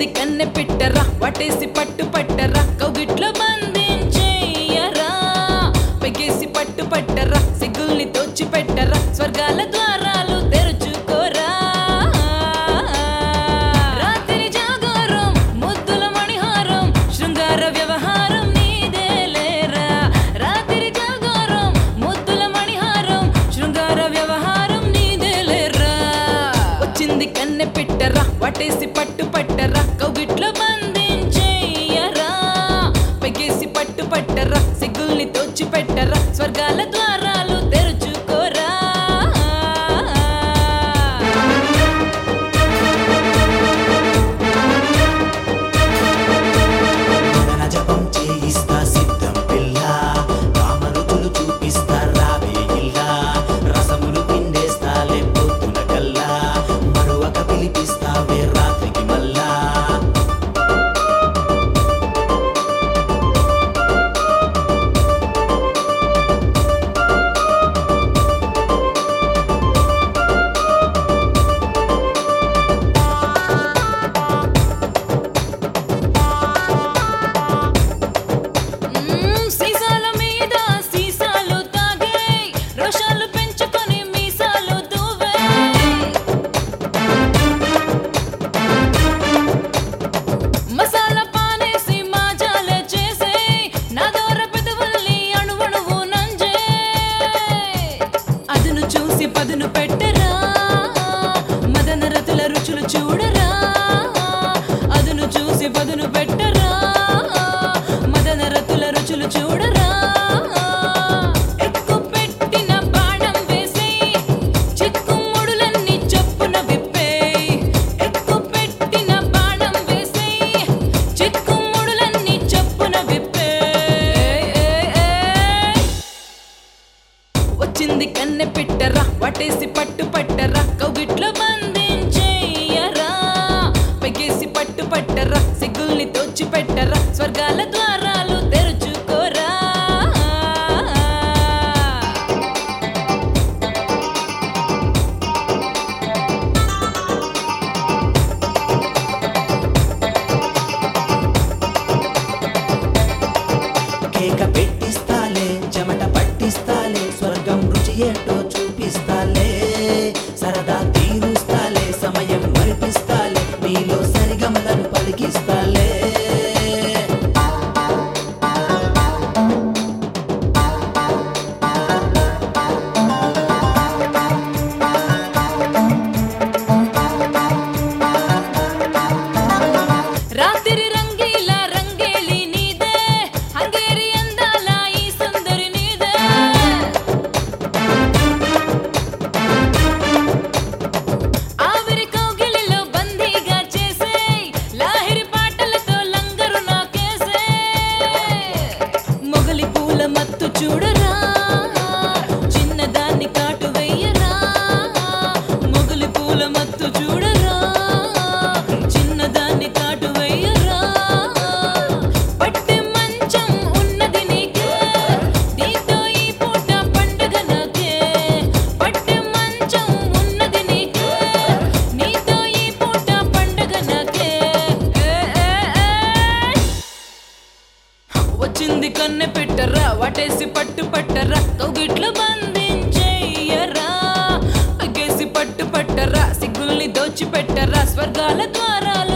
వచ్చింది కన్నె పిట్టరా వాటేసి పట్టు పట్టరా కౌగిట్లో బంధించేయరా పెగేసి పట్టు పట్టరా సిగ్గుల్ని తోచి పెట్టరా స్వర్గాల ద్వారాలు తెరుచుకోరా రాత్రి జాగారం ముద్దుల మణిహారం శృంగార వ్యవహారం నీదే లేరా రాత్రి జాగారం ముద్దుల మణిహారం శృంగార వ్యవహారం నీదే లేరా వచ్చింది కన్నె పిట్టరా వాటేసి పట్టు పట్టరా కౌగిట్లో బంధించేయరా పెగేసి పట్టు పట్టరా సిగ్గుల్ని తోచి పెట్టరా స్వర్గాల ద్వారాలు తెరుచుకోరా మదన జపం చేయిస్తా సిద్ధం పిల్ల కామరుతులు చూపిస్తా రావే ఇల్లా రసములు పిండేస్తాలే పొద్దున కల్లా మరువక పిలిపిస్తావే రాత్రికి మల్లా మ్మ్, సీసాల మీద సీసాలు తాగే రోషాలు పెంచుకొని మీసాలు దువ్వే మసాలా పానేసి మాజాలే చేసే నా దూర పెదవుల్ని అణువణువు నంజే అదును చూసి పదును పెట్టరా మదన రతుల రుచులు చూడరా అదును చూసి పదును పెట్టరా మదన రతుల రుచులు చూడరా ఎక్కు పెట్టిన బాణం వేసి చిక్కుముడులన్నీ చొప్పున విప్పే ఎక్కు పెట్టిన బాణం వేసి చిక్కుముడులన్నీ చొప్పున విప్పే వచ్చింది కన్నె పిట్టరా వాటేసి పట్టు పట్టరా కౌగిట్లో బంధించేయరా పెగేసి పట్టు పట్టరా సిగ్గుల్ని తోచి పెట్టరా స్వర్గాల ద్వారాలు తెరుచుకోరా కేక పెట్టిస్తాలే చెమట పట్టిస్తాలే స్వర్గం రుచి ఏంటో చూపిస్తాలే సరదా తీరుస్తాలే సమయం మరిపిస్తాలే నీలో సరిగమలను పలికిస్తాలే రాత్రి రంగీల రంగేలి నీదే హంగేరి అందాల ఈ సుందరి నీదే ఆవిరి కౌగిలిలో బందీగా చేసే లాహిరి పాటలతో లంగరు నాకేసే మొగలి పూల మత్తు చూడరా చిన్నదాన్ని కాటు వెయ్యరా మొగలి పూల మత్తు చూడరా చిన్నదాన్ని కాటు వెయ్యరా పట్టె మంచం ఉన్నది నీకే దీంతో ఈ పూట పండగ నాకే పట్టె మంచం ఉన్నది నీకే నీతో ఈ పూట పండగ నాకే ఏ, ఏ, ఏ. వచ్చింది కన్నె పెట్టరా వాటేసి పట్టు పట్టరా కౌగిట్లో బంధించేయరా అగేసి పట్టు పట్టరా సిగ్గుల్ని దోచి పెట్టరా స్వర్గాల ద్వారాలు